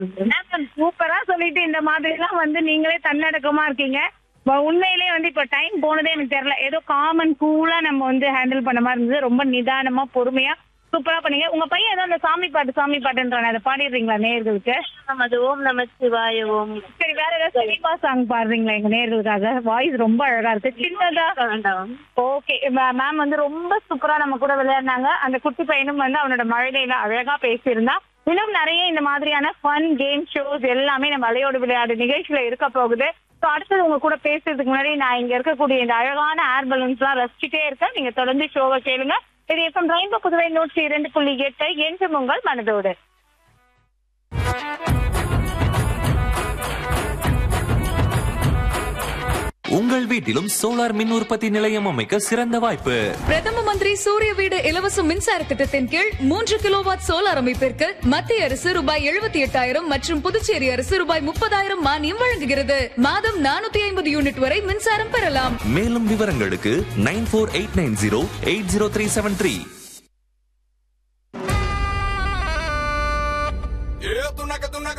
ma'am சூப்பரா சொல்லிட்டு இந்த மாதிரி எல்லாம் வந்து நீங்களே தன்னடக்கமா இருக்கீங்க ப- உண்மையிலேயே வந்து இப்ப டைம் போனதே எனக்கு தெரியல ஏதோ காமன் கூலா நம்ம வந்து ஹேண்டில் பண்ண மாதிரி இருந்தது ரொம்ப நிதானமா பொறுமையா சூப்பரா பண்ணீங்க உங்க பையன் ஏதோ அந்த சாமி பாட்டு சாமி பாட்டுன்றானே அதை பாடிடுறீங்களா நேயர்களுக்கு ஆமா, அது ஓம் நம சிவாய ஓம் சரி வேற ஏதாவது சினிமா சாங் பாடுறீங்களா எங்க நேயர்களுக்காக வாய்ஸ் ரொம்ப அழகா இருக்கு சின்னதா வேண்டாம் ஓகே மேம் வந்து ரொம்ப சூப்பரா நம்ம கூட விளையாடினாங்க அந்த குட்டி பையனும் வந்து அவனோட மழலையில அழகா பேசியிருந்தான் இன்னும் நிறைய இந்த மாதிரியான ஃபன் கேம் ஷோஸ் எல்லாமே நம்ம அலையோடு விளையாடு நிகழ்ச்சியில இருக்க போகுது ஸோ அடுத்தது உங்க கூட பேசுறதுக்கு முன்னாடி நான் இங்க இருக்கக்கூடிய இந்த அழகான ஏர் பலூன்ஸ் எல்லாம் ரசிச்சுட்டே இருக்கேன் நீங்க தொடர்ந்து ஷோவை கேளுங்க இது எஃப்எம் ரெயின்போ புதுவை நூற்றி இரண்டு புள்ளி எட்டு என்றும் உங்கள் மனதோடு உங்கள் வீட்டிலும் சோலார் மின் உற்பத்தி நிலையம் அமைக்க சிறந்த வாய்ப்பு பிரதம மந்திரி சூரிய வீடு இலவச மின்சார திட்டத்தின் கீழ் மூன்று கிலோவாட் சோலார் அமைப்பிற்கு மத்திய அரசு ரூபாய் எழுபத்தி எட்டாயிரம் மற்றும் புதுச்சேரி அரசு ரூபாய் முப்பதாயிரம் மானியம் வழங்குகிறது மாதம் நானூத்தி ஐம்பது யூனிட் வரை மின்சாரம் பெறலாம் மேலும் விவரங்களுக்கு nine four eight nine zero eight zero three seven three Yeah, tú na que tú na que